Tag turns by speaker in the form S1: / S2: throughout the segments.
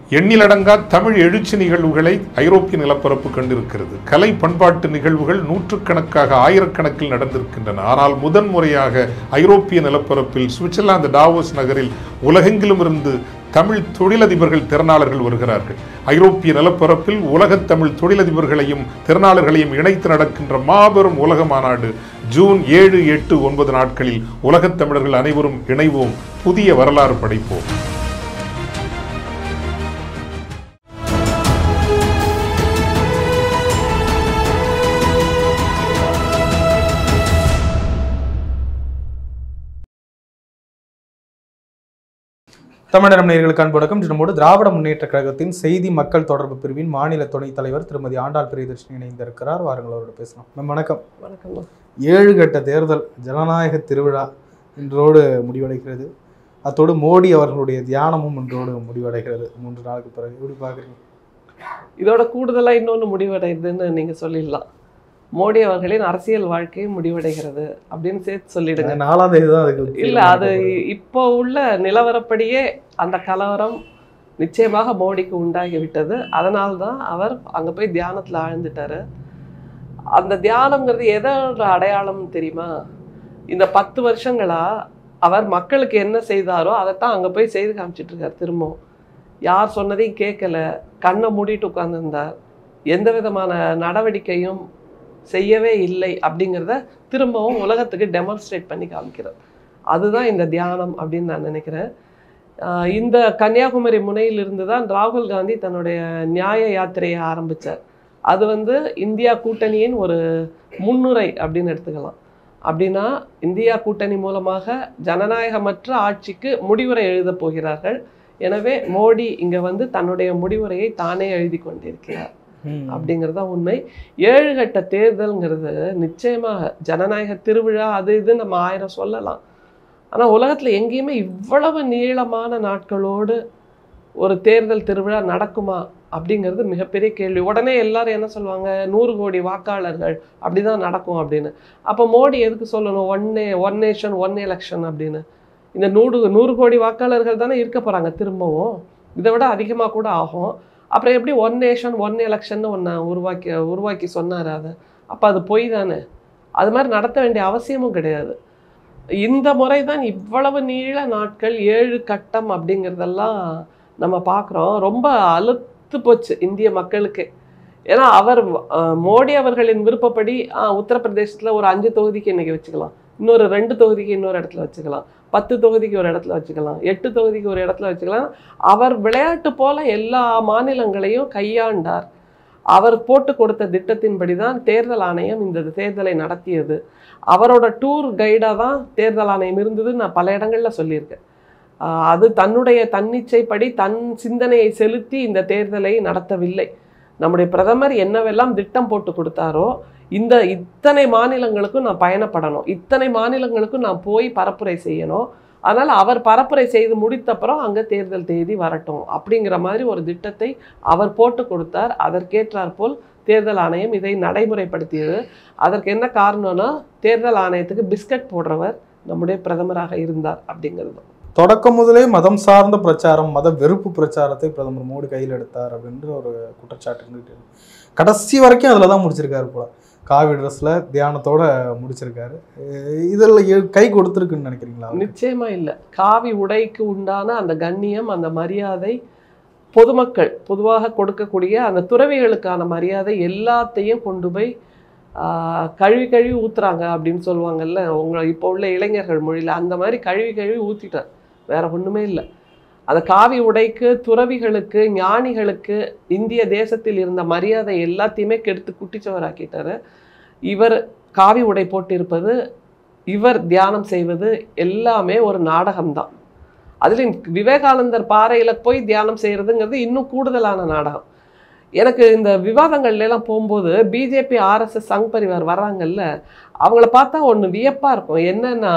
S1: எண்ணிலடங்கா தமிழ் எழுச்சி நிகழ்வுகளை ஐரோப்பிய நிலப்பரப்பு கண்டிருக்கிறது கலை பண்பாட்டு நிகழ்வுகள் நூற்றுக்கணக்காக ஆயிரக்கணக்கில் நடந்திருக்கின்றன ஆனால் முதன்முறையாக ஐரோப்பிய நிலப்பரப்பில் சுவிட்சர்லாந்து டாவோஸ் நகரில் உலகெங்கிலும் இருந்து தமிழ் தொழிலதிபர்கள் திறனாளர்கள் வருகிறார்கள் ஐரோப்பிய நிலப்பரப்பில் உலகத் தமிழ் தொழிலதிபர்களையும் திறனாளர்களையும் இணைத்து நடக்கின்ற மாபெரும் உலக மாநாடு ஜூன் ஏழு எட்டு ஒன்பது நாட்களில் உலகத் தமிழர்கள் அனைவரும் இணைவோம் புதிய வரலாறு படைப்போம்
S2: தமிழகம் நேயர்களுக்கு அன்பு வணக்கம் இன்று நம்மோடு திராவிட முன்னேற்ற கழகத்தின் செய்தி மக்கள் தொடர்பு பிரிவின் மாநில துணைத் தலைவர் திருமதி ஆண்டாள் பிரியதர்ஷினி இணைந்திருக்கிறார் வாருங்கள் அவரோட பேசலாம் மேம் வணக்கம்
S3: வணக்கம்மா
S2: ஏழு கட்ட தேர்தல் ஜனநாயக திருவிழா இன்றோடு முடிவடைகிறது அத்தோடு மோடி அவர்களுடைய தியானமும் இன்றோடு முடிவடைகிறது மூன்று நாளுக்கு பிறகு எப்படி பார்க்குறீங்க
S3: இதோட கூடுதலா இன்னொன்று முடிவடையுதுன்னு நீங்க சொல்லிடலாம் மோடி அவர்களின் அரசியல் வாழ்க்கை முடிவடைகிறது அப்படின்னு சேர்த்து சொல்லிடுங்க
S2: நாலாம் தேதி தான் அதுக்கு
S3: இல்ல அது இப்போ உள்ள நிலவரப்படியே அந்த கலவரம் நிச்சயமாக மோடிக்கு உண்டாகி விட்டது அதனால்தான் அவர் அங்க போய் தியானத்துல ஆழ்ந்துட்டாரு அந்த தியானம்ங்கிறது எதோட அடையாளம் தெரியுமா இந்த பத்து வருஷங்களா அவர் மக்களுக்கு என்ன செய்தாரோ அதைத்தான் அங்க போய் செய்து காமிச்சிட்டு இருக்கார் திரும்பவும் யார் சொன்னதையும் கேட்கல கண்ணை மூடிட்டு உட்கார்ந்திருந்தார் எந்த விதமான நடவடிக்கையும் செய்யவே இல்லை அப்படிங்கிறத திரும்பவும் உலகத்துக்கு டெமான்ஸ்ட்ரேட் பண்ணி காமிக்கிறார் அதுதான் இந்த தியானம் அப்படின்னு நான் நினைக்கிறேன் ஆஹ் இந்த கன்னியாகுமரி முனையிலிருந்து தான் ராகுல் காந்தி தன்னுடைய நியாய யாத்திரையை ஆரம்பிச்சார் அது வந்து இந்தியா கூட்டணியின் ஒரு முன்னுரை அப்படின்னு எடுத்துக்கலாம் அப்படின்னா இந்தியா கூட்டணி மூலமாக ஜனநாயகமற்ற ஆட்சிக்கு முடிவுரை எழுதப் போகிறார்கள் எனவே மோடி இங்க வந்து தன்னுடைய முடிவுரையை தானே எழுதி கொண்டிருக்கிறார்
S2: ம்.
S3: அப்படிங்கிறது தான் உண்மை ஏழு கட்ட தேர்தல்ங்கிறது நிச்சயமாக ஜனநாயக திருவிழா அது இது நம்ம ஆயிரம் சொல்லலாம் ஆனா உலகத்துல எங்கேயுமே இவ்வளவு நீளமான நாட்களோடு ஒரு தேர்தல் திருவிழா நடக்குமா அப்படிங்கிறது மிகப்பெரிய கேள்வி உடனே எல்லாரும் என்ன சொல்லுவாங்க நூறு கோடி வாக்காளர்கள் அப்படிதான் நடக்கும் அப்படின்னு அப்போ மோடி எதுக்கு சொல்லணும் ஒன் நே ஒன் நேஷன் ஒன் எலெக்ஷன் அப்படின்னு இந்த நூறு நூறு கோடி வாக்காளர்கள் தானே இருக்க போறாங்க திரும்பவும் இதை விட அதிகமாக கூட ஆகும் அப்புறம் எப்படி ஒன் நேஷன் ஒன் எலெக்ஷன் ஒன்று உருவாக்கி உருவாக்கி சொன்னார் அதை அப்போ அது பொய் தானே அது மாதிரி நடத்த வேண்டிய அவசியமும் கிடையாது இந்த முறை தான் இவ்வளவு நீள நாட்கள் ஏழு கட்டம் அப்படிங்கிறதெல்லாம் நம்ம பார்க்குறோம் ரொம்ப அலுத்து போச்சு இந்திய மக்களுக்கு ஏன்னா அவர் அஹ், மோடி அவர்களின் விருப்பப்படி ஆஹ், உத்தரப்பிரதேசத்துல ஒரு அஞ்சு தொகுதிக்கு இன்னைக்கு வச்சுக்கலாம் இன்னொரு ரெண்டு தொகுதிக்கு இன்னொரு இடத்துல வச்சுக்கலாம் பத்து தொகுதிக்கு ஒரு இடத்துல வச்சுக்கலாம் எட்டு தொகுதிக்கு ஒரு இடத்துல வச்சுக்கலாம் அவர் விளையாட்டு போல எல்லா மாநிலங்களையும் கையாண்டார் அவர் போட்டு கொடுத்த திட்டத்தின்படி தான் தேர்தல் ஆணையம் இந்த தேர்தலை நடத்தியது அவரோட டூர் கைடாக தான் தேர்தல் ஆணையம் இருந்தது நான் பல இடங்கள்ல சொல்லியிருக்கேன் ஆஹ் அது தன்னுடைய தன்னிச்சைப்படி தன் சிந்தனையை செலுத்தி இந்த தேர்தலை நடத்தவில்லை நம்முடைய பிரதமர் என்னவெல்லாம் திட்டம் போட்டு கொடுத்தாரோ இந்த இத்தனை மாநிலங்களுக்கும் நான் பயணப்படணும் இத்தனை மாநிலங்களுக்கும் நான் போய் பரப்புரை செய்யணும் அதனால் அவர் பரப்புரை செய்து முடித்தப்புறம் அங்கே தேர்தல் தேதி வரட்டும் அப்படிங்கிற மாதிரி ஒரு திட்டத்தை அவர் போட்டு கொடுத்தார் அதற்கேற்றாற் போல் தேர்தல் ஆணையம் இதை நடைமுறைப்படுத்தியது அதற்கு என்ன காரணம்னா தேர்தல் ஆணையத்துக்கு பிஸ்கட் போடுறவர் நம்முடைய பிரதமராக இருந்தார் அப்படிங்கிறது
S2: தொடக்கம் முதலே மதம் சார்ந்த பிரச்சாரம் மத வெறுப்பு பிரச்சாரத்தை பிரதமர் மோடி கையில் எடுத்தார் அப்படின்ற ஒரு குற்றச்சாட்டு இருந்துகிட்டு இருக்கு. கடைசி வரைக்கும் அதில் தான் முடிச்சிருக்காரு போல காவி ட்ரெஸ்ல தியானத்தோட முடிச்சிருக்காரு அஹ் இதுல எ- கை கொடுத்துருக்குன்னு நினைக்கிறீங்களா அவருக்கு?
S3: நிச்சயமா இல்லை காவி உடைக்கு உண்டான அந்த கண்ணியம் அந்த மரியாதை பொதுமக்கள் பொதுவாக கொடுக்கக்கூடிய அந்த துறவிகளுக்கான மரியாதை எல்லாத்தையும் கொண்டு போய் ஆஹ், கழுவி கழுவி ஊத்துறாங்க அப்படின்னு சொல்லுவாங்கல்ல உங்க இப்போ உள்ள இளைஞர்கள் மொழியில அந்த மாதிரி கழுவி கழுவி ஊத்திட்டார் வேற ஒண்ணுமே இல்லை அந்த காவி உடைக்கு துறவிகளுக்கு ஞானிகளுக்கு இந்திய தேசத்தில் இருந்த மரியாதை எல்லாத்தையுமே கெடுத்து குட்டிச்சவராக்கிட்டாரு இவர் காவி உடை போட்டிருப்பது இவர் தியானம் செய்வது எல்லாமே ஒரு நாடகம்தான் அதுலேயும் விவேகானந்தர் பாறையில் போய் தியானம் செய்கிறதுங்கிறது இன்னும் கூடுதலான நாடகம் எனக்கு இந்த விவாதங்கள்ல எல்லாம் போகும்போது பிஜேபி ஆர்எஸ்எஸ் சங் பரிவார் வர்றாங்கல்ல அவங்கள பார்த்தா ஒன்று வியப்பாக இருக்கும் என்னன்னா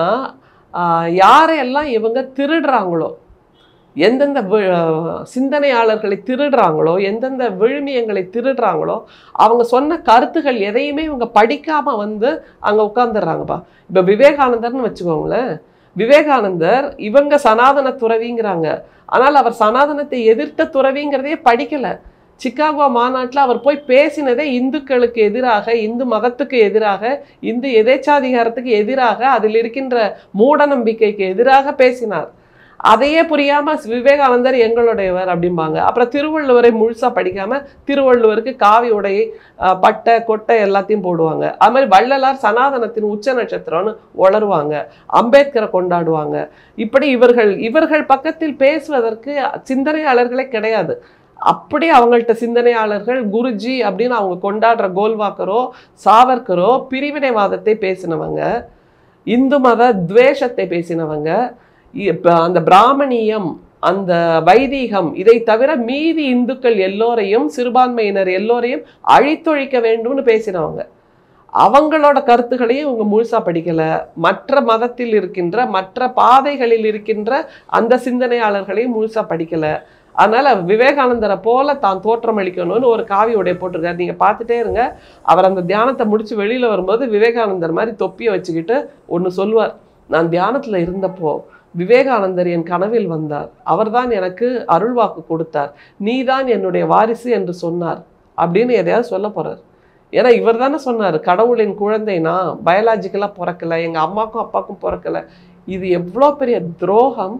S3: ஆஹ், யாரையெல்லாம் இவங்க திருடுறாங்களோ எந்தெந்த வி- சிந்தனையாளர்களை திருடுறாங்களோ எந்தெந்த விழுமியங்களை திருடுறாங்களோ அவங்க சொன்ன கருத்துகள் எதையுமே இவங்க படிக்காம வந்து அங்க உட்காந்துடுறாங்கப்பா இப்ப விவேகானந்தர்னு வச்சுக்கோங்களேன் விவேகானந்தர் இவங்க சனாதன துறவிங்கிறாங்க ஆனால் அவர் சனாதனத்தை எதிர்த்த துறவிங்கிறதையே படிக்கல சிக்காகோ மாநாட்டில் அவர் போய் பேசினதே இந்துக்களுக்கு எதிராக இந்து மதத்துக்கு எதிராக இந்து எதேச்சாதிகாரத்துக்கு எதிராக அதில் இருக்கின்ற மூட நம்பிக்கைக்கு எதிராக பேசினார் அதையே புரியாம விவேகானந்தர் எங்களுடையவர் அப்படிம்பாங்க அப்புறம் திருவள்ளுவரை முழுசா படிக்காம திருவள்ளுவருக்கு காவி உடை அஹ், பட்டை கொட்டை எல்லாத்தையும் போடுவாங்க அது மாதிரி வள்ளலார் சனாதனத்தின் உச்ச நட்சத்திரம்னு உளருவாங்க அம்பேத்கரை கொண்டாடுவாங்க இப்படி இவர்கள் இவர்கள் பக்கத்தில் பேசுவதற்கு சிந்தனையாளர்களே கிடையாது அப்படி அவங்கள்ட்ட சிந்தனையாளர்கள் குருஜி அப்படின்னு அவங்க கொண்டாடுற கோல்வாக்கரோ சாவர்கரோ பிரிவினைவாதத்தை பேசினவங்க இந்து மத துவேஷத்தை பேசினவங்க இப்ப அந்த பிராமணியம் அந்த வைதீகம் இதை தவிர மீதி இந்துக்கள் எல்லோரையும் சிறுபான்மையினர் எல்லோரையும் அழித்தொழிக்க வேண்டும்னு பேசினவங்க அவங்களோட கருத்துக்களையும் இவங்க முழுசா படிக்கல மற்ற மதத்தில் இருக்கின்ற மற்ற பாதைகளில் இருக்கின்ற அந்த சிந்தனையாளர்களையும் முழுசா படிக்கல அதனால விவேகானந்தரை போல தான் தோற்றமளிக்கணும்னு ஒரு காவி உடை போட்டிருக்காரு நீங்க பார்த்துட்டே இருங்க அவர் அந்த தியானத்தை முடிச்சு வெளியில வரும்போது விவேகானந்தர் மாதிரி தொப்பியை வச்சுக்கிட்டு ஒன்று சொல்லுவார் நான் தியானத்துல இருந்தப்போ விவேகானந்தர் என் கனவில் வந்தார் அவர்தான் எனக்கு அருள்வாக்கு கொடுத்தார் நீதான் என்னுடைய வாரிசு என்று சொன்னார் அப்படின்னு எதையாவது சொல்ல போறார் ஏன்னா இவர் தானே சொன்னார் கடவுளின் குழந்தை நான் பயாலாஜிக்கலாக பிறக்கல எங்க அம்மாக்கும் அப்பாக்கும் பிறக்கல இது எவ்வளோ பெரிய துரோகம்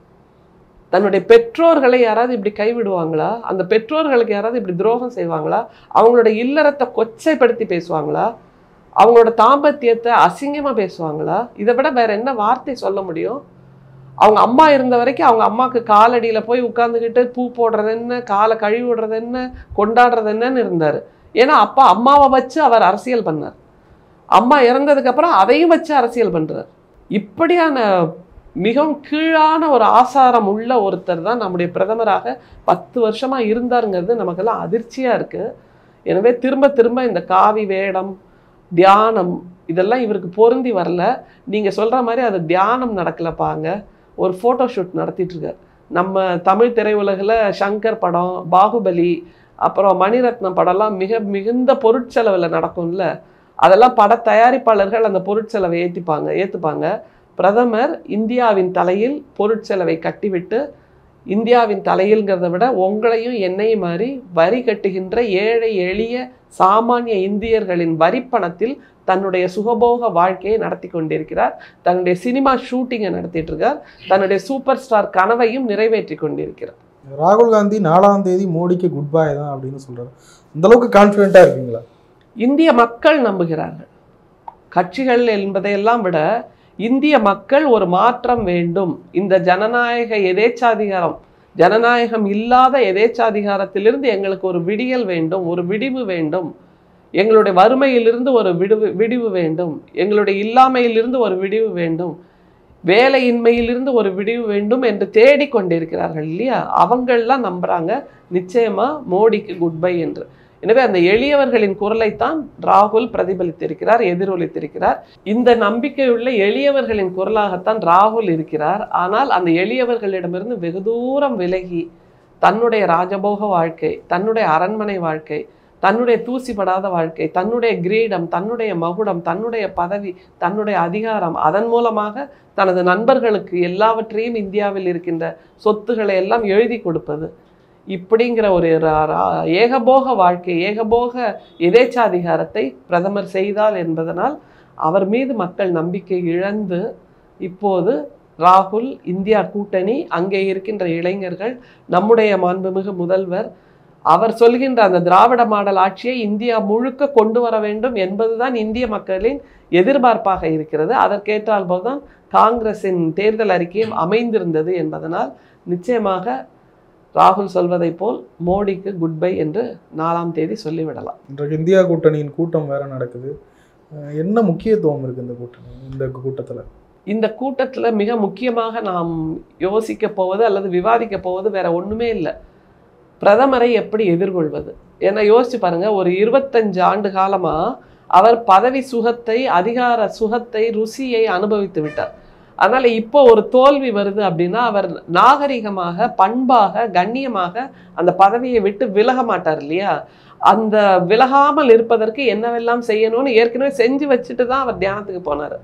S3: தன்னுடைய பெற்றோர்களை யாராவது இப்படி கைவிடுவாங்களா அந்த பெற்றோர்களுக்கு யாராவது இப்படி துரோகம் செய்வாங்களா அவங்களோட இல்லறத்தை கொச்சைப்படுத்தி பேசுவாங்களா அவங்களோட தாம்பத்தியத்தை அசிங்கமா பேசுவாங்களா இதை விட வேற என்ன வார்த்தை சொல்ல முடியும் அவங்க அம்மா இருந்த வரைக்கும் அவங்க அம்மாவுக்கு காலடியில போய் உட்காந்துக்கிட்டு பூ போடுறது என்ன காலை கழுவி விடுறது என்ன கொண்டாடுறது என்னன்னு இருந்தார் ஏன்னா அப்பா அம்மாவை வச்சு அவர் அரசியல் பண்ணார் அம்மா இறந்ததுக்கு அப்புறம் அதையும் வச்சு அரசியல் பண்றார் இப்படியான மிகவும் கீழான ஒரு ஆசாரம் உள்ள ஒருத்தர் தான் நம்முடைய பிரதமராக பத்து வருஷமா இருந்தாருங்கிறது நமக்கெல்லாம் அதிர்ச்சியா இருக்கு எனவே திரும்ப திரும்ப இந்த காவி வேடம் தியானம் இதெல்லாம் இவருக்கு பொருந்தி வரல நீங்க சொல்ற மாதிரி அது தியானம் நடக்கலப்பாங்க ஒரு ஃபோட்டோ ஷூட் நடத்திட்டு இருக்கார் நம்ம தமிழ் திரையுலகில் சங்கர் படம் பாகுபலி அப்புறம் மணிரத்னம் படம்லாம் மிக மிகுந்த பொருட்செலவில் நடக்கும்ல அதெல்லாம் பட தயாரிப்பாளர்கள் அந்த பொருட்செலவை ஏற்றிப்பாங்க ஏற்றுப்பாங்க பிரதமர் இந்தியாவின் தலையில் பொருட்செலவை கட்டிவிட்டு இந்தியாவின் தலையில்ங்கிறத விட உங்களையும் என்னையும் மாதிரி வரி கட்டுகின்ற ஏழை எளிய சாமானிய இந்தியர்களின் வரிப்பணத்தில் தன்னுடைய சுகபோக வாழ்க்கையை நடத்தி கொண்டிருக்கிறார் தன்னுடைய சினிமா ஷூட்டிங்கை நடத்திட்டு இருக்கார் தன்னுடைய சூப்பர் ஸ்டார் கனவையும் நிறைவேற்றி கொண்டிருக்கிறார்
S2: ராகுல் காந்தி நாலாம் தேதி மோடிக்கு குட் பை தான் அப்படின்னு சொல்றாரு இந்த அளவுக்கு கான்ஃபிடென்ட்டா இருக்கீங்களா
S3: இந்திய மக்கள் நம்புகிறார்கள் கட்சிகள் என்பதையெல்லாம் விட இந்திய மக்கள் ஒரு மாற்றம் வேண்டும் இந்த ஜனநாயக எதேச்சாதிகாரம் ஜனநாயகம் இல்லாத எதேச்சாதிகாரத்திலிருந்து எங்களுக்கு ஒரு விடியல் வேண்டும் ஒரு விடிவு வேண்டும் எங்களுடைய வறுமையிலிருந்து ஒரு விடுவு விடிவு வேண்டும் எங்களுடைய இல்லாமையிலிருந்து ஒரு விடிவு வேண்டும் வேலையின்மையிலிருந்து ஒரு விடிவு வேண்டும் என்று தேடிக்கொண்டிருக்கிறார்கள் இல்லையா அவங்கெல்லாம் நம்புறாங்க நிச்சயமா மோடிக்கு குட் பை என்று எனவே அந்த எளியவர்களின் குரலைத்தான் ராகுல் பிரதிபலித்திருக்கிறார் எதிரொலித்திருக்கிறார் இந்த நம்பிக்கையுள்ள எளியவர்களின் குரலாகத்தான் ராகுல் இருக்கிறார் ஆனால் அந்த எளியவர்களிடமிருந்து வெகு தூரம் விலகி தன்னுடைய ராஜபோக வாழ்க்கை தன்னுடைய அரண்மனை வாழ்க்கை தன்னுடைய தூசிப்படாத வாழ்க்கை தன்னுடைய கிரீடம் தன்னுடைய மகுடம் தன்னுடைய பதவி தன்னுடைய அதிகாரம் அதன் மூலமாக தனது நண்பர்களுக்கு எல்லாவற்றையும் இந்தியாவில் இருக்கின்ற சொத்துக்களை எல்லாம் எழுதி கொடுப்பது இப்படிங்கிற ஒரு ரா- ரா- ஏகபோக வாழ்க்கை ஏகபோக எதேச்சாதிகாரத்தை பிரதமர் செய்தால் என்பதனால் அவர் மீது மக்கள் நம்பிக்கை இழந்து இப்போது ராகுல் இந்தியா கூட்டணி அங்கே இருக்கின்ற இளைஞர்கள் நம்முடைய மாண்புமிகு முதல்வர் அவர் சொல்கின்ற அந்த திராவிட மாடல் ஆட்சியை இந்தியா முழுக்க கொண்டு வர வேண்டும் என்பதுதான் இந்திய மக்களின் எதிர்பார்ப்பாக இருக்கிறது அதற்கேற்றால் போல்தான் காங்கிரசின் தேர்தல் அறிக்கையும் அமைந்திருந்தது என்பதனால் நிச்சயமாக ராகுல் சொல்வதைப் போல் மோடிக்கு குட் பை என்று நாலாம் தேதி சொல்லிவிடலாம்
S2: இன்றைக்கு இந்தியா கூட்டணியின் கூட்டம் வேற நடக்குது அஹ் என்ன முக்கியத்துவம் இருக்கு இந்த கூட்டணி இந்த கூட்டத்துல
S3: இந்த கூட்டத்துல மிக முக்கியமாக நாம் யோசிக்க போவது அல்லது விவாதிக்க போவது வேற ஒண்ணுமே இல்லை பிரதமரை எப்படி எதிர்கொள்வது ஏன்னா யோசிச்சு பாருங்க ஒரு இருபத்தஞ்சு ஆண்டு காலமா அவர் பதவி சுகத்தை அதிகார சுகத்தை ருசியை அனுபவித்து விட்டார் அதனால இப்போ ஒரு தோல்வி வருது அப்படின்னா அவர் நாகரிகமாக பண்பாக கண்ணியமாக அந்த பதவியை விட்டு விலக மாட்டார் இல்லையா அந்த விலகாமல் இருப்பதற்கு என்னவெல்லாம் செய்யணும்னு ஏற்கனவே செஞ்சு வச்சுட்டு தான் அவர் தியானத்துக்கு போனார்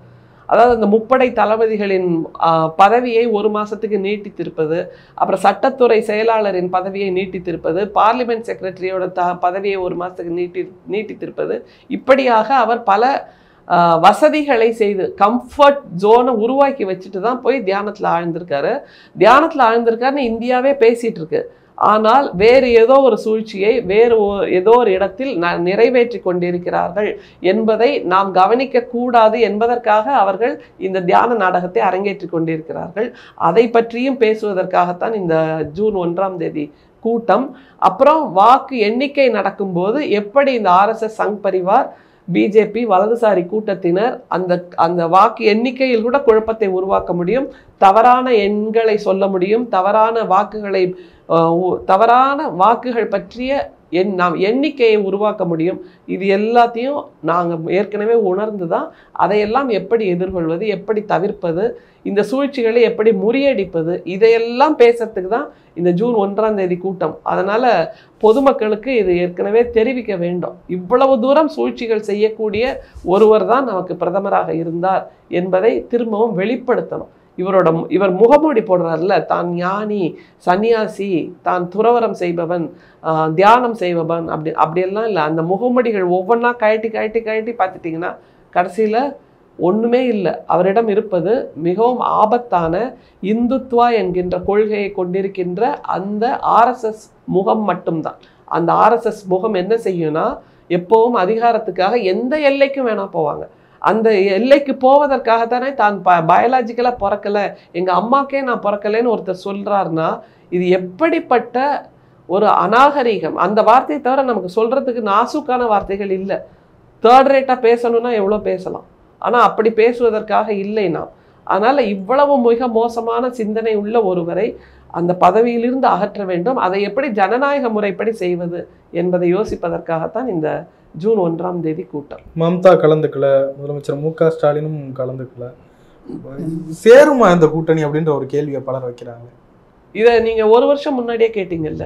S3: அதாவது அந்த முப்படை தளபதிகளின் ஆஹ், பதவியை ஒரு மாசத்துக்கு நீட்டித்திருப்பது அப்புறம் சட்டத்துறை செயலாளரின் பதவியை நீட்டித்திருப்பது பார்லிமெண்ட் செக்ரட்டரியோட த பதவியை ஒரு மாசத்துக்கு நீட்டி நீட்டித்திருப்பது இப்படியாக அவர் பல ஆஹ், வசதிகளை செய்து கம்ஃபர்ட் ஜோனை உருவாக்கி வச்சுட்டு தான் போய் தியானத்தில் ஆழ்ந்திருக்காரு தியானத்தில் ஆழ்ந்திருக்காருன்னு இந்தியாவே பேசிட்டு இருக்கு ஆனால் வேறு ஏதோ ஒரு சூழ்ச்சியை வேறு ஒ- ஏதோ ஒரு இடத்தில் ந- நிறைவேற்றி கொண்டிருக்கிறார்கள் என்பதை நாம் கவனிக்க கூடாது என்பதற்காக அவர்கள் இந்த தியான நாடகத்தை அரங்கேற்றி கொண்டிருக்கிறார்கள் அதை பற்றியும் பேசுவதற்காகத்தான் இந்த ஜூன் ஒன்றாம் தேதி கூட்டம் அப்புறம் வாக்கு எண்ணிக்கை நடக்கும்போது எப்படி இந்த ஆர்எஸ்எஸ் சங் பரிவார் பிஜேபி வலதுசாரி கூட்டத்தினர் அந்த அந்த வாக்கு எண்ணிக்கையில் கூட குழப்பத்தை உருவாக்க முடியும் தவறான எண்களை சொல்ல முடியும் தவறான வாக்குகளை அஹ், உ- தவறான வாக்குகள் பற்றிய எண் நாம் எண்ணிக்கையை உருவாக்க முடியும் இது எல்லாத்தையும் நாங்கள் ஏற்கனவே உணர்ந்து தான் அதையெல்லாம் எப்படி எதிர்கொள்வது எப்படி தவிர்ப்பது இந்த சூழ்ச்சிகளை எப்படி முறியடிப்பது இதையெல்லாம் பேசுறதுக்கு தான் இந்த ஜூன் ஒன்றாம் தேதி கூட்டம் அதனால பொதுமக்களுக்கு இது ஏற்கனவே தெரிவிக்க வேண்டும் இவ்வளவு தூரம் சூழ்ச்சிகள் செய்யக்கூடிய ஒருவர் தான் நமக்கு பிரதமராக இருந்தார் என்பதை திரும்பவும் வெளிப்படுத்தணும் இவரோட மு- இவர் முகமூடி போடுறாருல்ல தான் ஞானி சன்னியாசி தான் துறவரம் செய்பவன் ஆஹ், தியானம் செய்பவன் அப்படி அப்படியெல்லாம் இல்லை அந்த முகமூடிகள் ஒவ்வொன்றா கழட்டி கழட்டி கழட்டி பார்த்துட்டிங்கன்னா கடைசியில் ஒண்ணுமே இல்லை அவரிடம் இருப்பது மிகவும் ஆபத்தான இந்துத்வா என்கின்ற கொள்கையை கொண்டிருக்கின்ற அந்த ஆர்எஸ்எஸ் முகம் மட்டும்தான் அந்த ஆர்எஸ்எஸ் முகம் என்ன செய்யும்னா எப்பவும் அதிகாரத்துக்காக எந்த எல்லைக்கும் வேணா போவாங்க அந்த எல்லைக்கு போவதற்காகத்தானே தான் ப பயாலாஜிக்கலாக பிறக்கல எங்க அம்மாக்கே நான் பிறக்கலைன்னு ஒருத்தர் சொல்றாருன்னா இது எப்படிப்பட்ட ஒரு அநாகரீகம் அந்த வார்த்தையை தவிர நமக்கு சொல்றதுக்கு நாசுக்கான வார்த்தைகள் இல்லை தேர்ட் ரேட்டாக பேசணும்னா எவ்வளோ பேசலாம் ஆனால் அப்படி பேசுவதற்காக இல்லை நாம் அதனால் இவ்வளவு மிக மோசமான சிந்தனை உள்ள ஒருவரை அந்த பதவியிலிருந்து அகற்ற வேண்டும் அதை எப்படி ஜனநாயக முறைப்படி செய்வது என்பதை யோசிப்பதற்காகத்தான் இந்த ஜூன் ஒன்றாம் தேதி கூட்டம்
S2: மம்தா கலந்துக்கல முதலமைச்சர் மு க ஸ்டாலினும் கலந்துக்கல சேருமா இந்த கூட்டணி அப்படின்ற ஒரு கேள்வியை பலர் வைக்கிறாங்க
S3: இதை நீங்க ஒரு வருஷம் முன்னாடியே கேட்டீங்கல்ல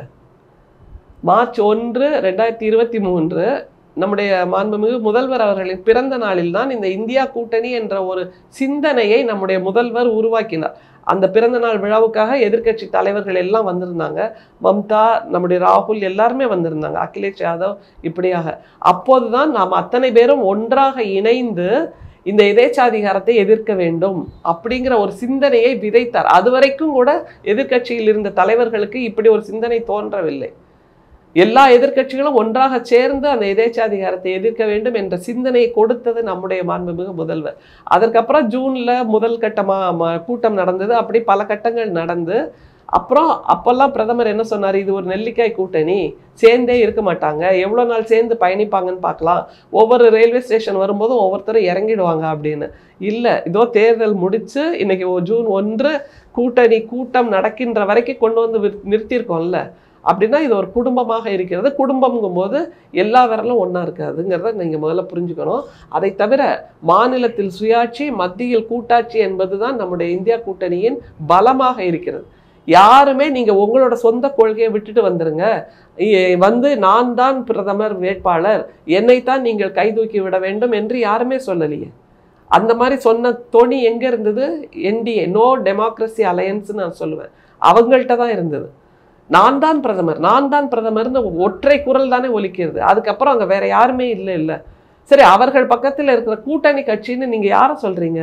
S3: மார்ச் ஒன்று ரெண்டாயிரத்தி இருபத்தி மூன்று நம்முடைய மாண்புமிகு முதல்வர் அவர்களின் பிறந்த நாளில் தான் இந்த இந்தியா கூட்டணி என்ற ஒரு சிந்தனையை நம்முடைய முதல்வர் உருவாக்கினார் அந்த பிறந்த நாள் விழாவுக்காக எதிர்க்கட்சி தலைவர்கள் எல்லாம் வந்திருந்தாங்க மம்தா நம்முடைய ராகுல் எல்லாருமே வந்திருந்தாங்க அகிலேஷ் யாதவ் இப்படியாக அப்போதுதான் நாம் அத்தனை பேரும் ஒன்றாக இணைந்து இந்த எதேச்சாதிகாரத்தை எதிர்க்க வேண்டும் அப்படிங்கிற ஒரு சிந்தனையை விதைத்தார் அதுவரைக்கும் கூட எதிர்க்கட்சியில் இருந்த தலைவர்களுக்கு இப்படி ஒரு சிந்தனை தோன்றவில்லை எல்லா எதிர்க்கட்சிகளும் ஒன்றாக சேர்ந்து அந்த எதேச்சாதிகாரத்தை எதிர்க்க வேண்டும் என்ற சிந்தனையை கொடுத்தது நம்முடைய மாண்புமிகு முதல்வர் அதற்கப்புறம் ஜூன்ல முதல் கட்டமா ம- கூட்டம் நடந்தது அப்படி பல கட்டங்கள் நடந்து அப்புறம் அப்பெல்லாம் பிரதமர் என்ன சொன்னார் இது ஒரு நெல்லிக்காய் கூட்டணி சேர்ந்தே இருக்க மாட்டாங்க எவ்வளோ நாள் சேர்ந்து பயணிப்பாங்கன்னு பார்க்கலாம் ஒவ்வொரு ரயில்வே ஸ்டேஷன் வரும்போதும் ஒவ்வொருத்தரும் இறங்கிடுவாங்க அப்படின்னு இல்லை இதோ தேர்தல் முடிச்சு இன்னைக்கு ஒ- ஜூன் ஒன்று கூட்டணி கூட்டம் நடக்கின்ற வரைக்கும் கொண்டு வந்து விர்- நிறுத்தியிருக்கோம்ல அப்படின்னா இது ஒரு குடும்பமாக இருக்கிறது குடும்பம்ங்கும் போது எல்லா விரலும் ஒன்றா இருக்காதுங்கிறத நீங்கள் முதல்ல புரிஞ்சுக்கணும் அதை தவிர மாநிலத்தில் சுயாட்சி மத்தியில் கூட்டாட்சி என்பதுதான் நம்முடைய இந்தியா கூட்டணியின் பலமாக இருக்கிறது யாருமே நீங்கள் உங்களோட சொந்த கொள்கையை விட்டுட்டு வந்துருங்க இ- வந்து நான் தான் பிரதமர் வேட்பாளர் என்னைத்தான் நீங்கள் கைதூக்கி விட வேண்டும் என்று யாருமே சொல்லலையே அந்த மாதிரி சொன்ன தொனி எங்கே இருந்தது என்டிஏ நோ டெமோக்ரஸி அலையன்ஸ்னு நான் சொல்லுவேன் அவங்கள்ட்ட தான் இருந்தது நான் தான் பிரதமர் நான் தான் பிரதமர்னு ஒற்றை குரல் தானே ஒலிக்கிறது அதுக்கப்புறம் அங்கே வேற யாருமே இல்லை இல்லை சரி அவர்கள் பக்கத்தில் இருக்கிற கூட்டணி கட்சின்னு நீங்கள் யாரை சொல்றீங்க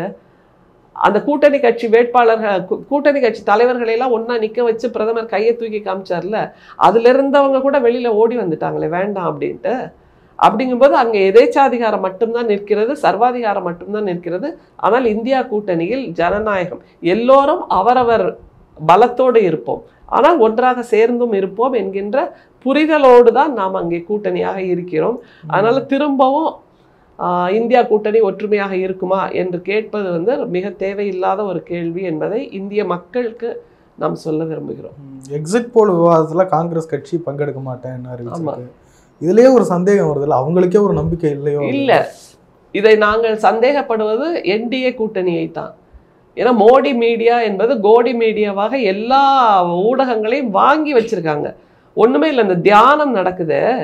S3: அந்த கூட்டணி கட்சி வேட்பாளர்கள் கூ- கூட்டணி கட்சி தலைவர்களை எல்லாம் ஒண்ணா நிக்க வச்சு பிரதமர் கையை தூக்கி காமிச்சார்ல அதுல இருந்தவங்க கூட வெளியில ஓடி வந்துட்டாங்களே வேண்டாம் அப்படின்ட்டு அப்படிங்கும்போது அங்க எதேச்சாதிகாரம் மட்டும்தான் நிற்கிறது சர்வாதிகாரம் மட்டும்தான் நிற்கிறது ஆனால் இந்தியா கூட்டணியில் ஜனநாயகம் எல்லோரும் அவரவர் பலத்தோடு இருப்போம் ஆனால் ஒன்றாக சேர்ந்தும் இருப்போம் என்கின்ற புரிதலோடு தான் நாம் அங்கே கூட்டணியாக இருக்கிறோம் அதனால திரும்பவும் ஆஹ், இந்தியா கூட்டணி ஒற்றுமையாக இருக்குமா என்று கேட்பது வந்து மிக தேவையில்லாத ஒரு கேள்வி என்பதை இந்திய மக்களுக்கு நாம் சொல்ல விரும்புகிறோம்
S2: எக்ஸிட் போல் விவாதத்துல காங்கிரஸ் கட்சி பங்கெடுக்க மாட்டேன்னு அறிவிச்சிருக்கு இதுலயே ஒரு சந்தேகம் வருதுல்ல அவங்களுக்கே ஒரு நம்பிக்கை இல்லையோ
S3: இல்ல இதை நாங்கள் சந்தேகப்படுவது என்டிஏ கூட்டணியை தான் ஏன்னா மோடி மீடியா என்பது கோடி மீடியாவாக எல்லா ஊடகங்களையும் வாங்கி வச்சிருக்காங்க ஒண்ணுமே இல்லை இந்த தியானம் நடக்குது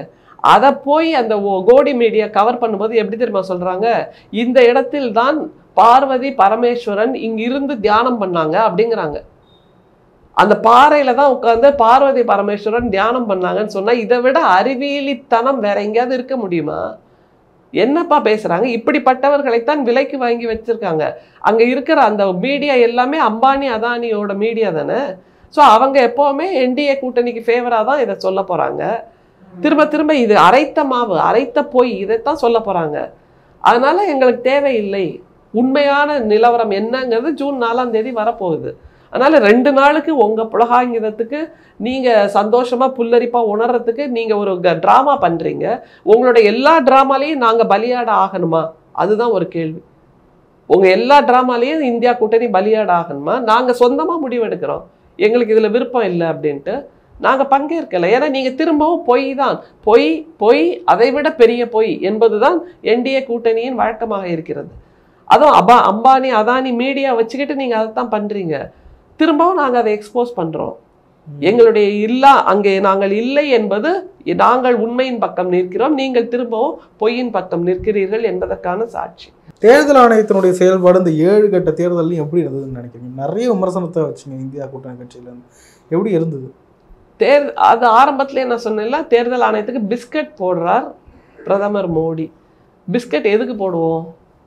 S3: அதை போய் அந்த ஓ- கோடி மீடியா கவர் பண்ணும்போது எப்படி தெரியுமா சொல்றாங்க இந்த இடத்தில் தான் பார்வதி பரமேஸ்வரன் இங்க இருந்து தியானம் பண்ணாங்க அப்படிங்கிறாங்க அந்த பாறையில தான் உட்கார்ந்து பார்வதி பரமேஸ்வரன் தியானம் பண்ணாங்கன்னு சொன்னா இதை விட அறிவியலித்தனம் வேற எங்கேயாவது இருக்க முடியுமா என்னப்பா பேசுறாங்க இப்படிப்பட்டவர்களைத்தான் விலைக்கு வாங்கி வச்சிருக்காங்க அங்க இருக்கிற அந்த மீடியா எல்லாமே அம்பானி அதானியோட மீடியா தானே ஸோ அவங்க எப்பவுமே என்டிஏ கூட்டணிக்கு ஃபேவரா தான் இதை சொல்ல போறாங்க திரும்ப திரும்ப இது அரைத்த மாவு அரைத்த பொய் இதைத்தான் சொல்ல போறாங்க அதனால எங்களுக்கு தேவையில்லை உண்மையான நிலவரம் என்னங்கிறது ஜூன் நாலாம் தேதி வரப்போகுது அதனால ரெண்டு நாளுக்கு உங்க புலகாங்கிதத்துக்கு நீங்க சந்தோஷமா புல்லரிப்பா உணர்றதுக்கு நீங்க ஒரு ட்ராமா பண்றீங்க உங்களோட எல்லா ட்ராமாலையும் நாங்க பலியாட ஆகணுமா அதுதான் ஒரு கேள்வி உங்க எல்லா ட்ராமாலையும் இந்தியா கூட்டணி பலியாட ஆகணுமா நாங்க சொந்தமா முடிவெடுக்கிறோம் எங்களுக்கு இதுல விருப்பம் இல்லை அப்படின்ட்டு நாங்க பங்கேற்கல ஏன்னா நீங்க திரும்பவும் பொய் தான் பொய் பொய் அதை விட பெரிய பொய் என்பதுதான் என்டிஏ கூட்டணியின் வழக்கமாக இருக்கிறது அதுவும் அபா அம்பானி அதானி மீடியா வச்சுக்கிட்டு நீங்க அதைத்தான் பண்றீங்க திரும்பவும் நாங்க அதை எக்ஸ்போஸ் பண்றோம் எங்களுடைய இல்லா அங்கே நாங்கள் இல்லை என்பது நாங்கள் உண்மையின் பக்கம் நிற்கிறோம் நீங்கள் திரும்பவும் பொய்யின் பக்கம் நிற்கிறீர்கள் என்பதற்கான சாட்சி
S2: தேர்தல் ஆணையத்தினுடைய செயல்பாடு இந்த ஏழு கட்ட தேர்தலையும் எப்படி இருந்ததுன்னு நினைக்கிறீங்க நிறைய விமர்சனத்தை வச்சுங்க இந்தியா கூட்டணி கட்சியில இருந்து எப்படி இருந்தது
S3: தேர் அது ஆரம்பத்திலே நான் சொன்னேன்ல தேர்தல் ஆணையத்துக்கு பிஸ்கட் போடுறார் பிரதமர் மோடி பிஸ்கட் எதுக்கு போடுவோம்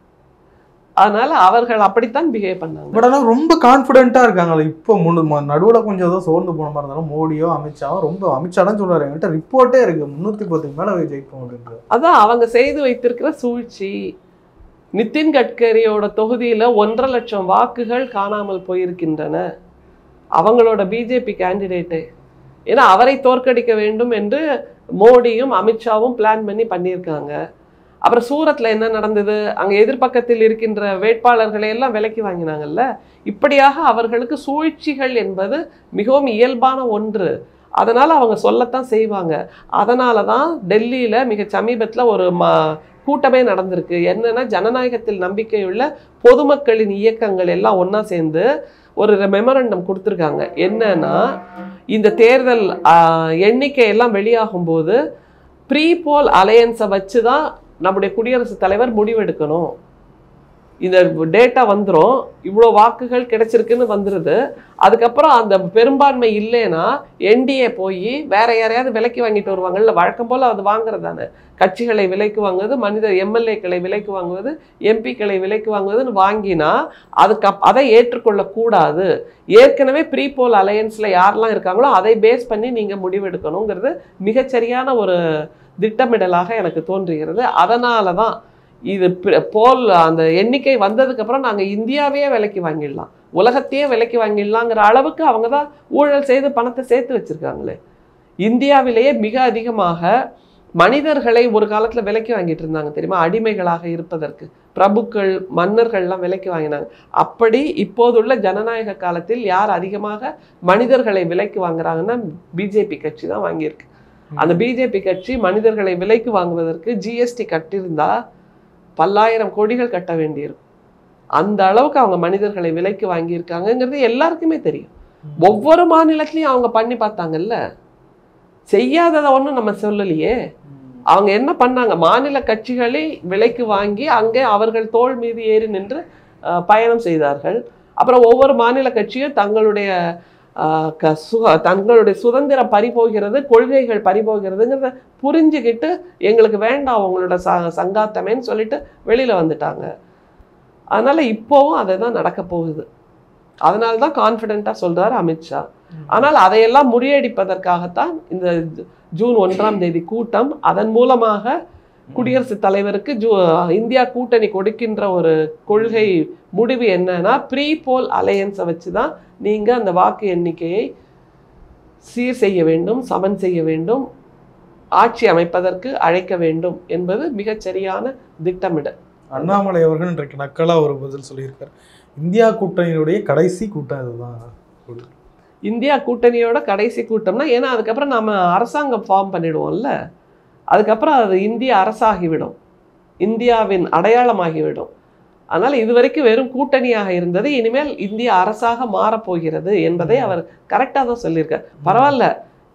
S3: அதனால அவர்கள் அப்படித்தான் பிஹேவ் பண்ணாங்க
S2: பட் ஆனால் ரொம்ப கான்ஃபிடென்ட்டாக இருக்காங்களே இப்போ முன்னு நடுவில் கொஞ்சம் ஏதோ சோர்ந்து போன மாதிரி இருந்தாலும் மோடியோ அமித்ஷாவோ ரொம்ப அமித்ஷா தான் சொல்றாரு என்கிட்ட ரிப்போர்ட்டே இருக்கு முந்நூற்றி பத்துக்கு மேலே ஜெயிப்போம் அப்படின்றது
S3: அதான் அவங்க செய்து வைத்திருக்கிற சூழ்ச்சி நிதின் கட்கரியோட தொகுதியில ஒன்றரை லட்சம் வாக்குகள் காணாமல் போயிருக்கின்றன அவங்களோட பிஜேபி கேண்டிடேட்டு ஏன்னா அவரை தோற்கடிக்க வேண்டும் என்று மோடியும் அமித்ஷாவும் பிளான் பண்ணி பண்ணியிருக்காங்க அப்புறம் சூரத்ல என்ன நடந்தது அங்க எதிர்ப்பக்கத்தில் இருக்கின்ற வேட்பாளர்களை எல்லாம் விலைக்கு வாங்கினாங்கல்ல இப்படியாக அவர்களுக்கு சூழ்ச்சிகள் என்பது மிகவும் இயல்பான ஒன்று அதனால அவங்க சொல்லத்தான் செய்வாங்க அதனால தான் டெல்லியில மிக சமீபத்துல ஒரு ம கூட்டமே நடந்திருக்கு என்னன்னா ஜனநாயகத்தில் நம்பிக்கையுள்ள பொதுமக்களின் இயக்கங்கள் எல்லாம் ஒண்ணா சேர்ந்து ஒரு மெமரண்டம் கொடுத்துருக்காங்க என்னன்னா இந்த தேர்தல் ஆஹ், எண்ணிக்கை எல்லாம் வெளியாகும் போது ப்ரீ போல் அலையன்ஸை வச்சு தான் நம்முடைய குடியரசுத் தலைவர் முடிவெடுக்கணும் இந்த டேட்டா வந்துரும் இவ்வளோ வாக்குகள் கிடைச்சிருக்குன்னு வந்துருது அதுக்கப்புறம் அந்த பெரும்பான்மை இல்லைன்னா என்டிஏ போய் வேற யாரையாவது விலைக்கு வாங்கிட்டு வருவாங்கல்ல வழக்கம் போல் அது வாங்குறது தானே கட்சிகளை விலைக்கு வாங்குவது மனித எம்எல்ஏக்களை விலைக்கு வாங்குவது எம்பிக்களை விலைக்கு வாங்குவதுன்னு வாங்கினா அதுக்கு அப்- அதை ஏற்றுக்கொள்ளக்கூடாது ஏற்கனவே ப்ரீ போல் அலையன்ஸில் யாரெல்லாம் இருக்காங்களோ அதை பேஸ் பண்ணி நீங்கள் முடிவெடுக்கணுங்கிறது மிகச்சரியான ஒரு திட்டமிடலாக எனக்கு தோன்றுகிறது அதனால தான் இது பி- போல் அந்த எண்ணிக்கை வந்ததுக்கப்புறம் நாங்கள் இந்தியாவையே விலைக்கு வாங்கிடலாம் உலகத்தையே விலைக்கு வாங்கிடலாங்கிற அளவுக்கு அவங்க தான் ஊழல் செய்து பணத்தை சேர்த்து வச்சிருக்காங்களே இந்தியாவிலேயே மிக அதிகமாக மனிதர்களை ஒரு காலத்துல விலைக்கு வாங்கிட்டு இருந்தாங்க தெரியுமா அடிமைகளாக இருப்பதற்கு பிரபுக்கள் மன்னர்கள்லாம் விலைக்கு வாங்கினாங்க அப்படி இப்போதுள்ள ஜனநாயக காலத்தில் யார் அதிகமாக மனிதர்களை விலைக்கு வாங்குறாங்கன்னா பிஜேபி கட்சி தான் வாங்கியிருக்கு அந்த பிஜேபி கட்சி மனிதர்களை விலைக்கு வாங்குவதற்கு ஜிஎஸ்டி கட்டியிருந்தா பல்லாயிரம் கோடிகள் கட்ட வேண்டியிருக்கும் அந்த அளவுக்கு அவங்க மனிதர்களை விலைக்கு வாங்கியிருக்காங்கங்கிறது எல்லாருக்குமே தெரியும் ஒவ்வொரு மாநிலத்திலையும் அவங்க பண்ணி பார்த்தாங்கல்ல செய்யாததை ஒன்றும் நம்ம சொல்லலையே அவங்க என்ன பண்ணாங்க மாநில கட்சிகளை விலைக்கு வாங்கி அங்கே அவர்கள் தோள் மீது ஏறி நின்று அஹ், பயணம் செய்தார்கள் அப்புறம் ஒவ்வொரு மாநில கட்சியும் தங்களுடைய அஹ், க- சுக தங்களுடைய சுதந்திரம் பறிபோகிறது கொள்கைகள் பறிபோகிறதுங்கிறத புரிஞ்சுக்கிட்டு எங்களுக்கு வேண்டாம் உங்களோட ச சங்காத்தமேன்னு சொல்லிட்டு வெளியில வந்துட்டாங்க அதனால இப்போவும் அதை தான் நடக்க போகுது அதனால தான் கான்ஃபிடென்ட்டாக சொல்றாரு அமித்ஷா ஆனால் அதையெல்லாம் முறியடிப்பதற்காகத்தான் இந்த ஜூன் ஒன்றாம் தேதி கூட்டம் அதன் மூலமாக குடியரசுத் தலைவருக்கு ஜூ இந்தியா கூட்டணி கொடுக்கின்ற ஒரு கொள்கை முடிவு என்னன்னா ப்ரீ போல் அலையன்ஸை வச்சு தான் நீங்கள் அந்த வாக்கு எண்ணிக்கையை சீர் செய்ய வேண்டும் சமன் செய்ய வேண்டும் ஆட்சி அமைப்பதற்கு அழைக்க வேண்டும் என்பது மிகச் சரியான திட்டமிடல்
S2: அண்ணாமலை அவர்கள் இன்றைக்கு நக்கலா ஒரு பதில் சொல்லியிருக்காரு இந்தியா கூட்டணியினுடைய கடைசி கூட்டம் இதுதான்
S3: இந்தியா கூட்டணியோட கடைசி கூட்டம்னா ஏன்னா அதுக்கப்புறம் நம்ம அரசாங்கம் ஃபார்ம் பண்ணிடுவோம்ல அதுக்கப்புறம் அது இந்திய அரசாகிவிடும் இந்தியாவின் அடையாளமாகிவிடும் அதனால் இதுவரைக்கும் வெறும் கூட்டணியாக இருந்தது இனிமேல் இந்திய அரசாக மாறப்போகிறது என்பதை அவர் கரெக்டாக தான் சொல்லியிருக்கார் பரவாயில்ல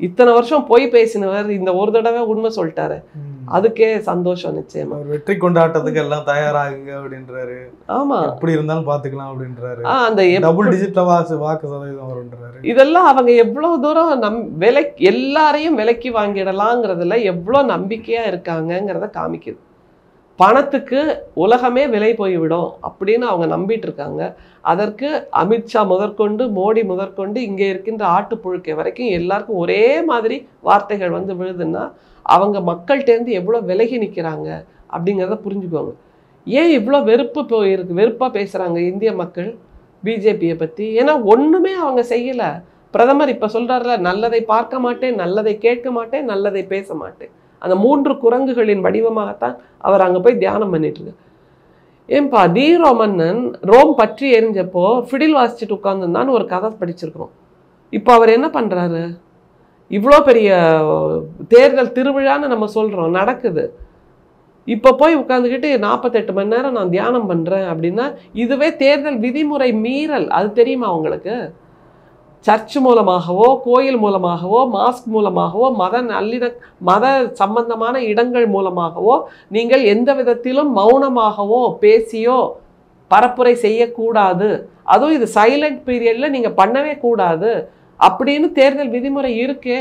S3: இத்தனை வருஷம் பொய் பேசினவர் இந்த ஒரு தடவை உண்மை சொல்லிட்டாரு
S2: ம்.
S3: அதுக்கே சந்தோஷம் நிச்சயமா
S2: அவர் வெற்றி கொண்டாட்டத்துக்கு எல்லாம் தயாராகுங்க அப்படின்றாரு
S3: ஆமா
S2: எப்படி இருந்தாலும் பாத்துக்கலாம் அப்படின்றாரு
S3: ஆ, அந்த எப்-
S2: டபுள் டிஜிட்ல வாக்கு வாக்கு சதவீதம் வரும்ன்றாரு
S3: இதெல்லாம் அவங்க எவ்வளவு தூரம் நம் விலை எல்லாரையும் விலைக்கு வாங்கிடலாங்கிறதுல எவ்வளவு நம்பிக்கையா இருக்காங்கங்கிறத காமிக்குது பணத்துக்கு உலகமே விலை போய்விடும் அப்படின்னு அவங்க நம்பிட்டு இருக்காங்க அதற்கு அமித்ஷா முதற்கொண்டு மோடி முதற்கொண்டு இங்கே இருக்கின்ற ஆட்டுப்புழுக்கை வரைக்கும் எல்லாருக்கும் ஒரே மாதிரி வார்த்தைகள் வந்து விழுதுன்னா அவங்க மக்கள்கிட்டேருந்து எவ்வளோ விலகி நிற்கிறாங்க அப்படிங்கிறத புரிஞ்சுக்கோங்க ஏன் இவ்வளோ வெறுப்பு போயிருக்கு வெறுப்பாக பேசுகிறாங்க இந்திய மக்கள் பிஜேபியை பற்றி ஏன்னா ஒன்றுமே அவங்க செய்யலை பிரதமர் இப்போ சொல்கிறாருல நல்லதை பார்க்க மாட்டேன் நல்லதை கேட்க மாட்டேன் நல்லதை பேச மாட்டேன் அந்த மூன்று குரங்குகளின் வடிவமாகத்தான் அவர் அங்கே போய் தியானம் பண்ணிட்டு இருக்கார் ஏன்பா நீரோ மன்னன் ரோம் பற்றி எரிஞ்சப்போ ஃபிடில் வாசிச்சுட்டு உட்காந்துருந்தான்னு ஒரு கதை படிச்சிருக்கிறோம் இப்போ அவர் என்ன பண்ணுறாரு இவ்வளோ பெரிய தேர்தல் திருவிழான்னு நம்ம சொல்கிறோம் நடக்குது இப்போ போய் உட்காந்துக்கிட்டு நாற்பத்தெட்டு மணி நேரம் நான் தியானம் பண்ணுறேன் அப்படின்னா இதுவே தேர்தல் விதிமுறை மீறல் அது தெரியுமா உங்களுக்கு சர்ச் மூலமாகவோ கோயில் மூலமாகவோ மாஸ்க் மூலமாகவோ மத நல்லிண மத சம்பந்தமான இடங்கள் மூலமாகவோ நீங்கள் எந்த விதத்திலும் மௌனமாகவோ பேசியோ பரப்புரை செய்யக்கூடாது அதுவும் இது சைலண்ட் பீரியட்ல நீங்க பண்ணவே கூடாது அப்படின்னு தேர்தல் விதிமுறை இருக்கே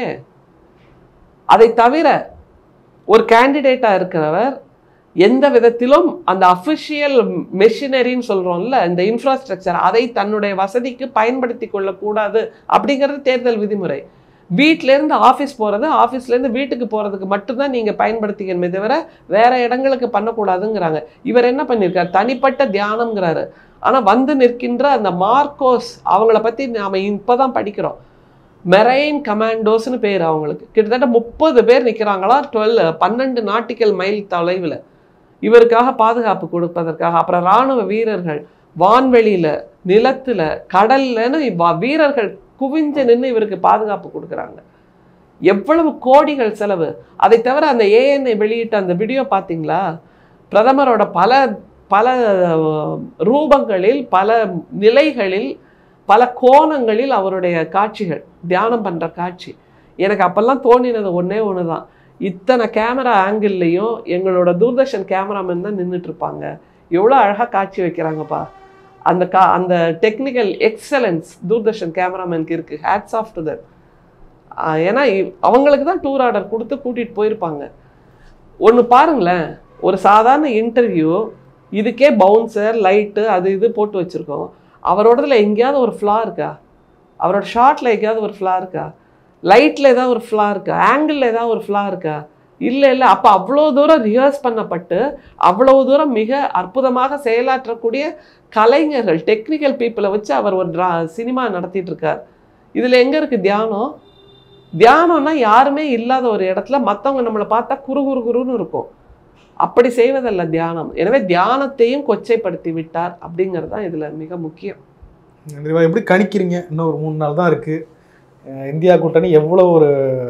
S3: அதை தவிர ஒரு கேண்டிடேட்டா இருக்கிறவர் எந்த விதத்திலும் அந்த அஃபிஷியல் மெஷினரின்னு சொல்றோம்ல இந்த இன்ஃப்ராஸ்ட்ரக்சர் அதை தன்னுடைய வசதிக்கு பயன்படுத்தி கொள்ளக்கூடாது அப்படிங்கிறது தேர்தல் விதிமுறை வீட்ல இருந்து ஆஃபீஸ் போகிறது ஆஃபீஸ்லேருந்து வீட்டுக்கு போகிறதுக்கு மட்டும்தான் நீங்கள் பயன்படுத்திக்கணுமே தவிர வேற இடங்களுக்கு பண்ணக்கூடாதுங்கிறாங்க இவர் என்ன பண்ணியிருக்காரு தனிப்பட்ட தியானம்ங்கிறாரு ஆனால் வந்து நிற்கின்ற அந்த மார்க்கோஸ் அவங்கள பற்றி நாம் இப்போ தான் படிக்கிறோம் மெரைன் கமாண்டோஸ்னு பேர் அவங்களுக்கு கிட்டத்தட்ட முப்பது பேர் நிற்கிறாங்களா டுவெல் பன்னெண்டு நாட்டிக்கல் மைல் தொலைவில் இவருக்காக பாதுகாப்பு கொடுப்பதற்காக அப்புறம் இராணுவ வீரர்கள் வான்வெளியில நிலத்துல கடல்லன்னு வ- வீரர்கள் குவிஞ்சு நின்று இவருக்கு பாதுகாப்பு கொடுக்குறாங்க எவ்வளவு கோடிகள் செலவு அதை தவிர அந்த ஏஎன்ஐ வெளியிட்ட அந்த வீடியோ பார்த்தீங்களா பிரதமரோட பல பல அஹ், ரூபங்களில் பல நிலைகளில் பல கோணங்களில் அவருடைய காட்சிகள் தியானம் பண்ற காட்சி எனக்கு அப்பெல்லாம் தோணினது ஒண்ணே ஒன்று தான் இத்தனை கேமரா ஆங்கிள்லையும் எங்களோட தூர்தர்ஷன் கேமராமேன் தான் நின்றுட்டு இருப்பாங்க எவ்வளோ அழகாக காட்சி வைக்கிறாங்கப்பா அந்த கா அந்த டெக்னிக்கல் எக்ஸலன்ஸ் தூர்தர்ஷன் கேமராமேனுக்கு இருக்கு ஹேட்ஸ் ஆஃப் டு தட் ஏன்னா இ- அவங்களுக்கு தான் டூர் ஆர்டர் கொடுத்து கூட்டிகிட்டு போயிருப்பாங்க ஒன்று பாருங்களேன் ஒரு சாதாரண இன்டர்வியூ இதுக்கே பவுன்சர் லைட்டு அது இது போட்டு வச்சுருக்கோம் அவரோடதுல எங்கேயாவது ஒரு ஃப்ளா இருக்கா அவரோட ஷார்ட்டில் எங்கேயாவது ஒரு ஃப்ளா இருக்கா லைட்டில் ஏதாவது ஒரு ஃப்ளா இருக்கா ஆங்கிளில் ஏதாவது ஒரு ஃப்ளா இருக்கா இல்லை இல்லை அப்போ அவ்வளோ தூரம் ரிஹர்ஸ் பண்ணப்பட்டு அவ்வளவு தூரம் மிக அற்புதமாக செயலாற்றக்கூடிய கலைஞர்கள் டெக்னிக்கல் பீப்புளை வச்சு அவர் ஒரு ட்ரா சினிமா நடத்திட்டு இருக்கார் இதில் எங்கே இருக்குது தியானம் தியானம்னா யாருமே இல்லாத ஒரு இடத்துல மற்றவங்க நம்மளை பார்த்தா குறு குறு குருன்னு இருக்கும் அப்படி செய்வதல்ல தியானம் எனவே தியானத்தையும் கொச்சைப்படுத்தி விட்டார் அப்படிங்கிறது தான் இதில் மிக முக்கியம்
S2: நன்றிவா எப்படி கணிக்கிறீங்க இன்னும் ஒரு மூணு நாள் தான் இருக்கு அஹ் இந்தியா கூட்டணி எவ்வளோ ஒரு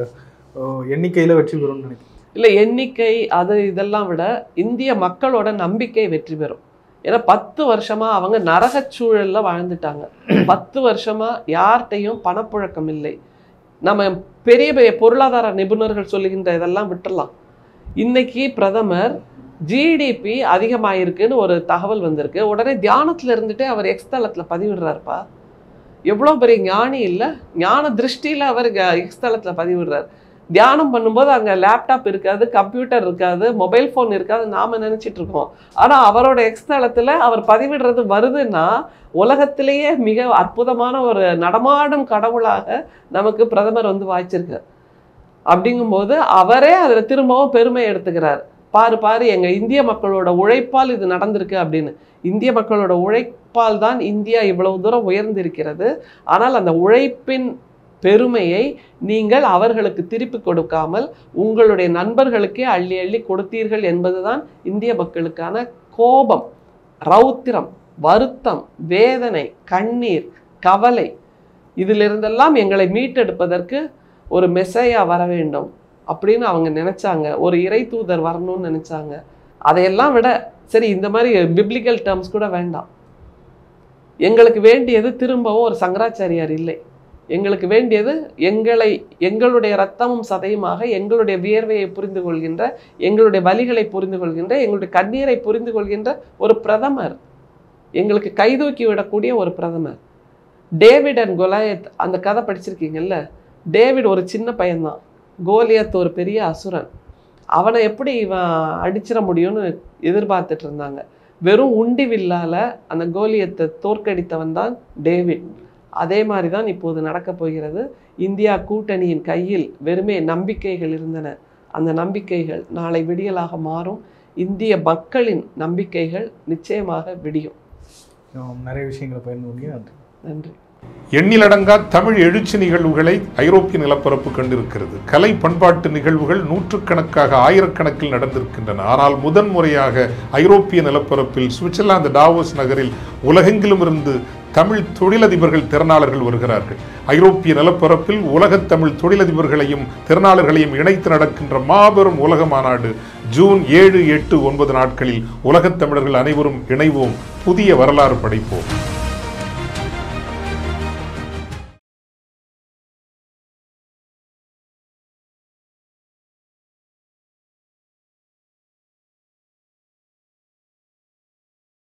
S2: அஹ், எண்ணிக்கையில வெற்றி பெறும்னு நினைக்கிறேன்
S3: இல்லை எண்ணிக்கை அது இதெல்லாம் விட இந்திய மக்களோட நம்பிக்கை வெற்றி பெறும் ஏன்னா பத்து வருஷமா அவங்க நரகச் சூழல்ல வாழ்ந்துட்டாங்க பத்து வருஷமா யார்கிட்டையும் பணப்புழக்கம் இல்லை நம்ம பெரிய பெரிய பொருளாதார நிபுணர்கள் சொல்லுகின்ற இதெல்லாம் விட்டுறலாம் இன்னைக்கு பிரதமர் ஜிடிபி அதிகமாயிருக்குன்னு ஒரு தகவல் வந்திருக்கு உடனே தியானத்துல இருந்துட்டே அவர் எக்ஸ் தளத்துல பதிவிடுறாருப்பா எவ்வளோ பெரிய ஞானி இல்லை ஞான திருஷ்டியில் அவர் க- எக்ஸ் தளத்தில் பதிவிடுறார் தியானம் பண்ணும்போது அங்கே லேப்டாப் இருக்காது கம்ப்யூட்டர் இருக்காது மொபைல் ஃபோன் இருக்காது நாம நினைச்சிட்டு இருக்கோம் ஆனால் அவரோட எக்ஸ் தளத்தில் அவர் பதிவிடுறது வருதுன்னா உலகத்திலேயே மிக அற்புதமான ஒரு நடமாடும் கடவுளாக நமக்கு பிரதமர் வந்து வாய்ச்சிருக்கார் அப்படிங்கும்போது அவரே அதில் திரும்பவும் பெருமை எடுத்துக்கிறார் பாரு பாரு எங்க இந்திய மக்களோட உழைப்பால் இது நடந்திருக்கு அப்படின்னு இந்திய மக்களோட உழைப்பால் தான் இந்தியா இவ்வளவு தூரம் உயர்ந்திருக்கிறது ஆனால் அந்த உழைப்பின் பெருமையை நீங்கள் அவர்களுக்கு திருப்பி கொடுக்காமல் உங்களுடைய நண்பர்களுக்கே அள்ளி அள்ளி கொடுத்தீர்கள் என்பதுதான் இந்திய மக்களுக்கான கோபம் ரௌத்திரம் வருத்தம் வேதனை கண்ணீர் கவலை இதிலிருந்தெல்லாம் எங்களை மீட்டெடுப்பதற்கு ஒரு மெசையா வர வேண்டும் அப்படின்னு அவங்க நினைச்சாங்க ஒரு இறை தூதர் வரணும்னு நினைச்சாங்க அதையெல்லாம் விட சரி இந்த மாதிரி பிப்ளிக்கல் டேர்ம்ஸ் கூட வேண்டாம் எங்களுக்கு வேண்டியது திரும்பவும் ஒரு சங்கராச்சாரியார் இல்லை எங்களுக்கு வேண்டியது எங்களை எங்களுடைய ரத்தமும் சதையுமாக எங்களுடைய வியர்வையை புரிந்து கொள்கின்ற எங்களுடைய வலிகளை புரிந்து கொள்கின்ற எங்களுடைய கண்ணீரை புரிந்து கொள்கின்ற ஒரு பிரதமர் எங்களுக்கு கைதூக்கி விடக்கூடிய ஒரு பிரதமர் டேவிட் அண்ட் கொலாயத் அந்த கதை படிச்சிருக்கீங்கல்ல டேவிட் ஒரு சின்ன பையன்தான் கோலியத் ஒரு பெரிய அசுரன் அவனை எப்படி இவன் அடிச்சிட முடியும்னு எதிர்பார்த்துட்டு இருந்தாங்க வெறும் உண்டி வில்லால அந்த கோலியத்தை தோற்கடித்தவன் தான் டேவிட் அதே மாதிரி தான் இப்போது நடக்கப் போகிறது இந்தியா கூட்டணியின் கையில் வெறுமே நம்பிக்கைகள் இருந்தன அந்த நம்பிக்கைகள் நாளை விடியலாக மாறும் இந்திய மக்களின் நம்பிக்கைகள் நிச்சயமாக விடியும்
S2: ஆம், நிறைய விஷயங்களை பயந்து நன்றி
S3: நன்றி
S1: எண்ணிலடங்கா தமிழ் எழுச்சி நிகழ்வுகளை ஐரோப்பிய நிலப்பரப்பு கண்டிருக்கிறது கலை பண்பாட்டு நிகழ்வுகள் நூற்றுக்கணக்காக ஆயிரக்கணக்கில் நடந்திருக்கின்றன ஆனால் முதன்முறையாக ஐரோப்பிய நிலப்பரப்பில் சுவிட்சர்லாந்து டாவோஸ் நகரில் உலகெங்கிலும் இருந்து தமிழ் தொழிலதிபர்கள் திறனாளர்கள் வருகிறார்கள் ஐரோப்பிய நிலப்பரப்பில் உலகத் தமிழ் தொழிலதிபர்களையும் திறனாளர்களையும் இணைத்து நடக்கின்ற மாபெரும் உலக மாநாடு ஜூன் ஏழு எட்டு ஒன்பது நாட்களில் உலகத் தமிழர்கள் அனைவரும் இணைவோம் புதிய வரலாறு படைப்போம்